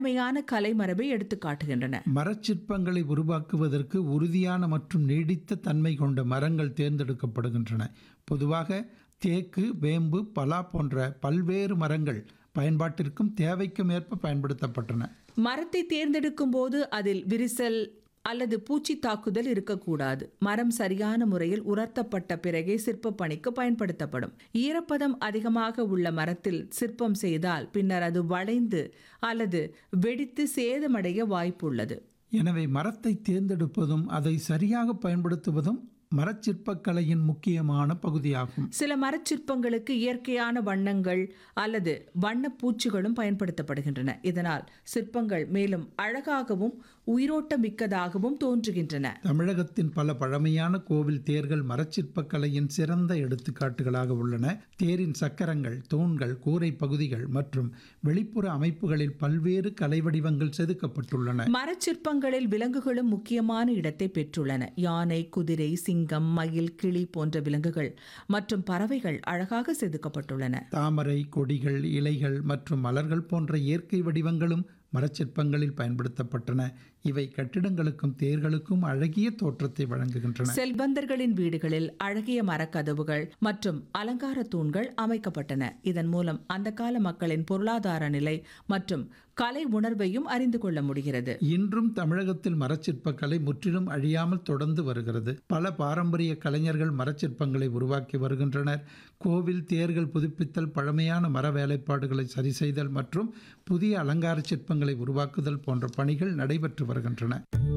உண்மையான கலைமரபை எடுத்து காட்டுகின்றன மரச்சிற்பங்களை உருவாக்குவதற்கு உறுதியான மற்றும் நீடித்த தன்மை கொண்ட மரங்கள் தேர்ந்தெடுக்கப்படுகின்றன பொதுவாக தேக்கு வேம்பு பலா போன்ற பல்வேறு மரங்கள் பயன்பாட்டிற்கும் தேவைக்கும் ஏற்ப பயன்படுத்தப்பட்டன மரத்தை தேர்ந்தெடுக்கும் போது அதில் விரிசல் அல்லது பூச்சி தாக்குதல் இருக்கக்கூடாது மரம் சரியான முறையில் உலர்த்தப்பட்ட பிறகே சிற்ப பணிக்கு பயன்படுத்தப்படும் ஈரப்பதம் அதிகமாக உள்ள மரத்தில் சிற்பம் செய்தால் பின்னர் அது வளைந்து அல்லது வெடித்து சேதமடைய வாய்ப்புள்ளது எனவே மரத்தை தேர்ந்தெடுப்பதும் அதை சரியாக பயன்படுத்துவதும் மரச்சிற்பக்கலையின் முக்கியமான பகுதியாகும் சில மரச்சிற்பங்களுக்கு இயற்கையான வண்ணங்கள் அல்லது வண்ணப் பூச்சுகளும் பயன்படுத்தப்படுகின்றன இதனால் சிற்பங்கள் மேலும் அழகாகவும் உயிரோட்டமிக்கதாகவும் தோன்றுகின்றன தமிழகத்தின் பல பழமையான கோவில் தேர்கள் மரச்சிற்பக்கலையின் சிறந்த எடுத்துக்காட்டுகளாக உள்ளன தேரின் சக்கரங்கள் தூண்கள் கூரை பகுதிகள் மற்றும் வெளிப்புற அமைப்புகளில் பல்வேறு கலை வடிவங்கள் செதுக்கப்பட்டுள்ளன மரச்சிற்பங்களில் விலங்குகளும் முக்கியமான இடத்தை பெற்றுள்ளன யானை குதிரை சிங்கம் மயில் கிளி போன்ற விலங்குகள் மற்றும் பறவைகள் அழகாக செதுக்கப்பட்டுள்ளன தாமரை கொடிகள் இலைகள் மற்றும் மலர்கள் போன்ற இயற்கை வடிவங்களும் மரச்சிற்பங்களில் பயன்படுத்தப்பட்டன இவை கட்டிடங்களுக்கும் தேர்களுக்கும் அழகிய தோற்றத்தை வழங்குகின்றன செல்வந்தர்களின் வீடுகளில் அழகிய மரக்கதவுகள் மற்றும் அலங்கார தூண்கள் அமைக்கப்பட்டன இதன் மூலம் அந்த கால மக்களின் பொருளாதார நிலை மற்றும் கலை உணர்வையும் அறிந்து கொள்ள முடிகிறது இன்றும் தமிழகத்தில் மரச்சிற்பக்கலை முற்றிலும் அழியாமல் தொடர்ந்து வருகிறது பல பாரம்பரிய கலைஞர்கள் மரச்சிற்பங்களை உருவாக்கி வருகின்றனர் கோவில் தேர்கள் புதுப்பித்தல் பழமையான மர வேலைப்பாடுகளை சரி செய்தல் மற்றும் புதிய அலங்கார சிற்பங்களை உருவாக்குதல் போன்ற பணிகள் நடைபெற்று வருகின்றன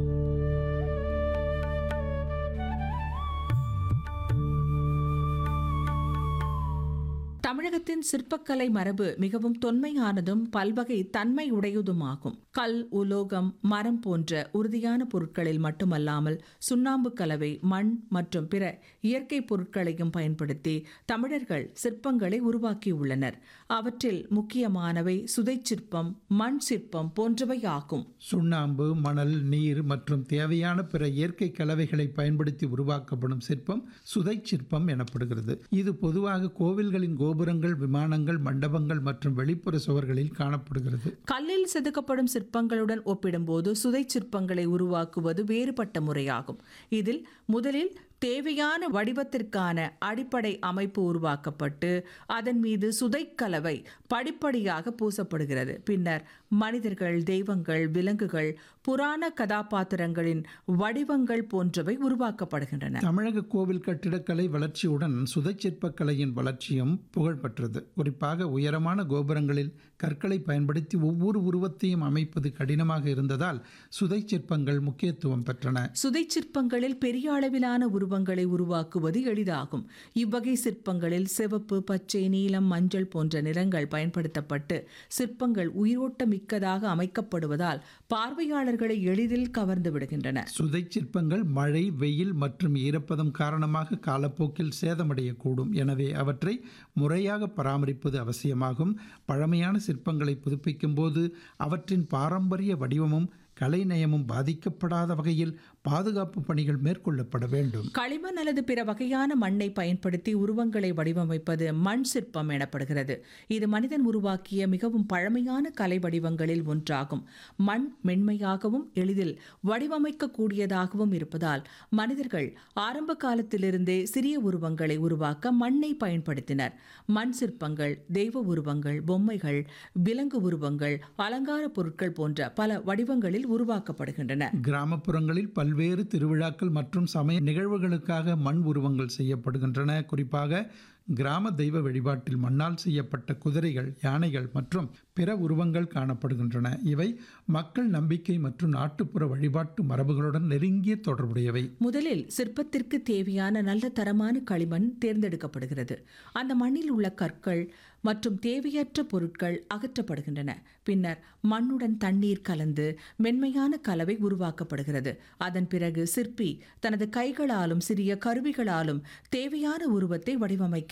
தமிழகத்தின் சிற்பக்கலை மரபு மிகவும் தொன்மையானதும் பல்வகை தன்மை உடையதுமாகும் கல் உலோகம் மரம் போன்ற உறுதியான பொருட்களில் மட்டுமல்லாமல் சுண்ணாம்பு கலவை மண் மற்றும் பிற இயற்கை பொருட்களையும் பயன்படுத்தி தமிழர்கள் சிற்பங்களை உருவாக்கியுள்ளனர் அவற்றில் முக்கியமானவை சுதை சிற்பம் மண் சிற்பம் போன்றவை ஆகும் சுண்ணாம்பு மணல் நீர் மற்றும் தேவையான பிற இயற்கை கலவைகளை பயன்படுத்தி உருவாக்கப்படும் சிற்பம் சுதை சிற்பம் எனப்படுகிறது இது பொதுவாக கோவில்களின் கோபுரங்கள் விமானங்கள் மண்டபங்கள் மற்றும் வெளிப்புற சுவர்களில் காணப்படுகிறது கல்லில் செதுக்கப்படும் சிற்பங்களுடன் ஒப்பிடும்போது சுதை சிற்பங்களை உருவாக்குவது வேறுபட்ட முறையாகும் இதில் முதலில் தேவையான வடிவத்திற்கான அடிப்படை அமைப்பு உருவாக்கப்பட்டு அதன் மீது சுதைக்கலவை படிப்படியாக பூசப்படுகிறது பின்னர் மனிதர்கள் தெய்வங்கள் விலங்குகள் புராண கதாபாத்திரங்களின் வடிவங்கள் போன்றவை உருவாக்கப்படுகின்றன தமிழக கோவில் கட்டிடக்கலை வளர்ச்சியுடன் சுதை சிற்பக்கலையின் வளர்ச்சியும் புகழ்பெற்றது குறிப்பாக உயரமான கோபுரங்களில் கற்களை பயன்படுத்தி ஒவ்வொரு உருவத்தையும் அமைப்பது கடினமாக இருந்ததால் சுதை சிற்பங்கள் முக்கியத்துவம் பெற்றன சுதை சிற்பங்களில் பெரிய அளவிலான உருவங்களை உருவாக்குவது எளிதாகும் இவ்வகை சிற்பங்களில் சிவப்பு பச்சை நீலம் மஞ்சள் போன்ற நிறங்கள் பயன்படுத்தப்பட்டு சிற்பங்கள் உயிரோட்டமிக்கதாக அமைக்கப்படுவதால் பார்வையாளர்களை எளிதில் கவர்ந்து விடுகின்றன சுதை சிற்பங்கள் மழை வெயில் மற்றும் ஈரப்பதம் காரணமாக காலப்போக்கில் சேதமடையக்கூடும் எனவே அவற்றை முறையாக பராமரிப்பது அவசியமாகும் பழமையான சிற்பங்களை புதுப்பிக்கும் போது அவற்றின் பாரம்பரிய வடிவமும் கலைநயமும் பாதிக்கப்படாத வகையில் பாதுகாப்பு பணிகள் மேற்கொள்ளப்பட வேண்டும் களிமண் அல்லது பிற வகையான மண்ணை பயன்படுத்தி உருவங்களை வடிவமைப்பது மண் சிற்பம் எனப்படுகிறது இது மனிதன் உருவாக்கிய மிகவும் பழமையான கலை வடிவங்களில் ஒன்றாகும் மண் மென்மையாகவும் எளிதில் வடிவமைக்கக்கூடியதாகவும் இருப்பதால் மனிதர்கள் ஆரம்ப காலத்திலிருந்தே சிறிய உருவங்களை உருவாக்க மண்ணை பயன்படுத்தினர் மண் சிற்பங்கள் தெய்வ உருவங்கள் பொம்மைகள் விலங்கு உருவங்கள் அலங்கார பொருட்கள் போன்ற பல வடிவங்களில் உருவாக்கப்படுகின்றன கிராமப்புறங்களில் பல்வேறு திருவிழாக்கள் மற்றும் சமய நிகழ்வுகளுக்காக மண் உருவங்கள் செய்யப்படுகின்றன குறிப்பாக கிராம தெய்வ வழிபாட்டில் மண்ணால் செய்யப்பட்ட குதிரைகள் யானைகள் மற்றும் பிற உருவங்கள் காணப்படுகின்றன இவை மக்கள் நம்பிக்கை மற்றும் நாட்டுப்புற வழிபாட்டு மரபுகளுடன் நெருங்கிய தொடர்புடையவை முதலில் சிற்பத்திற்கு தேவையான நல்ல தரமான களிமண் தேர்ந்தெடுக்கப்படுகிறது அந்த மண்ணில் உள்ள கற்கள் மற்றும் தேவையற்ற பொருட்கள் அகற்றப்படுகின்றன பின்னர் மண்ணுடன் தண்ணீர் கலந்து மென்மையான கலவை உருவாக்கப்படுகிறது அதன் பிறகு சிற்பி தனது கைகளாலும் சிறிய கருவிகளாலும் தேவையான உருவத்தை வடிவமைக்கிறார்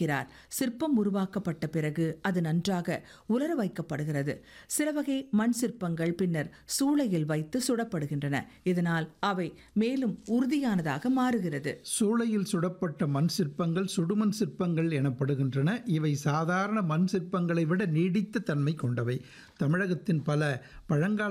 வைக்கிறார் சிற்பம் உருவாக்கப்பட்ட பிறகு அது நன்றாக உலர வைக்கப்படுகிறது சில வகை மண் சிற்பங்கள் பின்னர் சூளையில் வைத்து சுடப்படுகின்றன இதனால் அவை மேலும் உறுதியானதாக மாறுகிறது சூளையில் சுடப்பட்ட மண் சிற்பங்கள் சுடுமண் சிற்பங்கள் எனப்படுகின்றன இவை சாதாரண மண் சிற்பங்களை விட நீடித்த தன்மை கொண்டவை தமிழகத்தின் பல பழங்கால